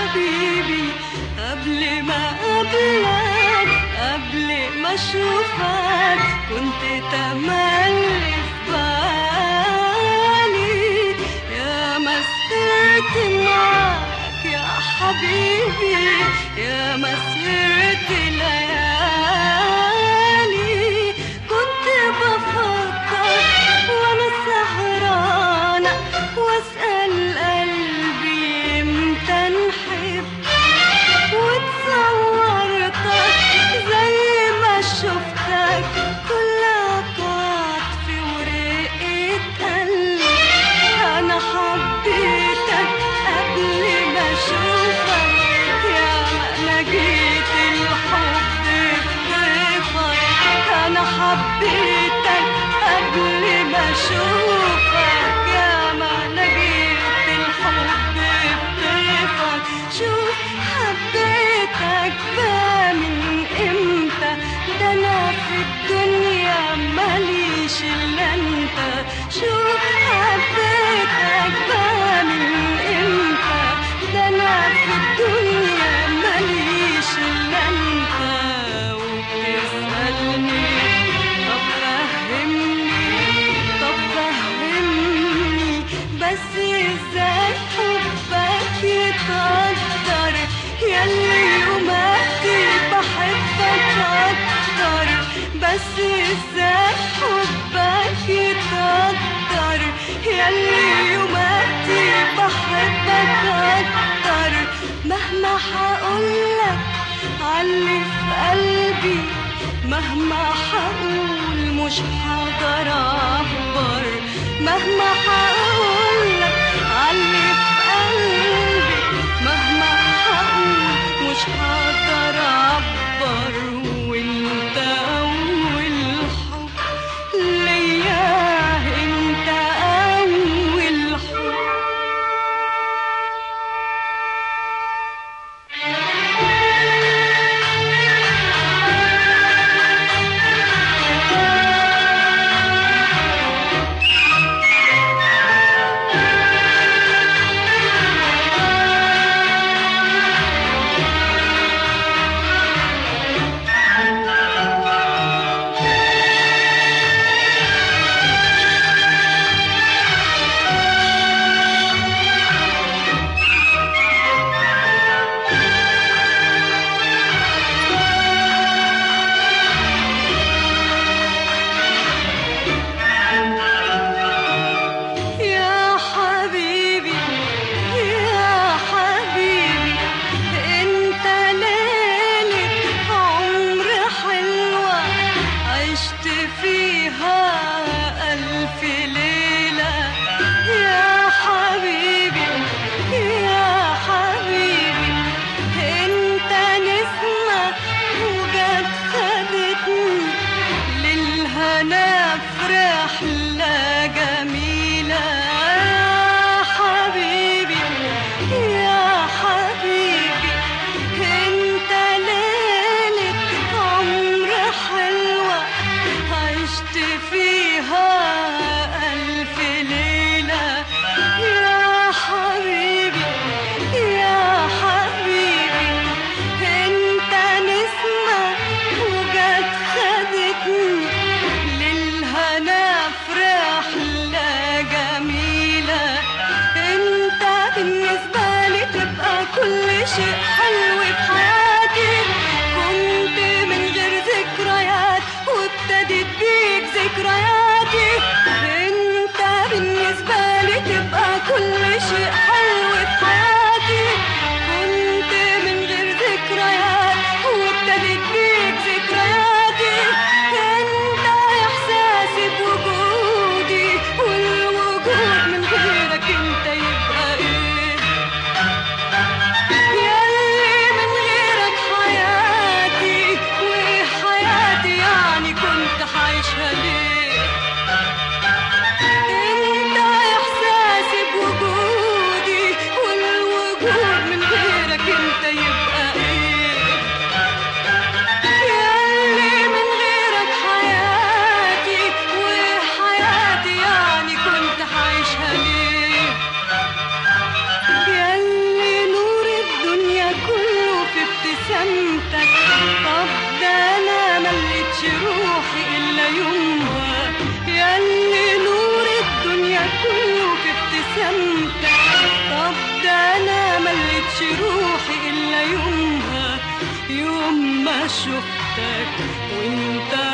حبيبي قبل ما قبلك قبل ما اشوفك كنت تملي في بالي يا مسرت معاك يا حبيبي يا مسرت ليالي كنت بفكر وانا سهرانة واسأل قلبي امتى نحب وتصورتك زي ما شفتك كلها قعد في ورقة قلب أنا حبيتك قبل ما أشوفك يا ما أنا جيت الحب في ضيفك أنا حبيتك قبل ما أشوفك يا ما أنا جيت الحب في ضيفك شوف حبيتك بقى من امتى ده انا في الدنيا ماليش الا انت شوف حبيتك بقى من امتى ده انا في الدنيا ماليش الا انت وبتسألني طب فهمني طب فهمني بس ازاي حبك يتقدر ياللي يوماتي بحبك اكتر بس ازاي حبك يتقدر ياللي يوماتي بحبك اكتر مهما هقولك علي في قلبي مهما هقول مش هقدر اعبر مهما هقولك علي في قلبي مهما هقول مش هقدر اعبر وانت اول حب ليا انت اول حب يا حبيبي يا حبيبي انت ليلة عمر حلوة عشت فيها ألف ليلة يا حبيبي يا حبيبي انت نسمة وجت خدتني للهنا في رحلة جميلة يا حبيبي يا حبيبي انت ليلة عمر حلوة عشت فيها ألف ليلة يا حبيبي يا حبيبي انت نسمة وجت خدتني للهنا في رحلة جميلة انت بالنسبة لي تبقى كل شيء حلو في حياتي كنت من غير ذكريات وابتديت بيك ذكرياتي انت بالنسبة لي تبقى كل شيء حلو في حياتي كنت من غير ذكريات وابتديت بيك ذكرياتي انت احساسي بوجودي والوجود من غيرك انت يبقى ايه ياللي من غيرك حياتي وحياتي يعني كنت عايشها ليه انت احساسي بوجودي والوجود من غيرك انت يبقى ايه ياللي من غيرك حياتي وحياتي يعني كنت عايشها ليه ياللي نور الدنيا طلبتش روحي إلا يومها يوم ما شفتك وانت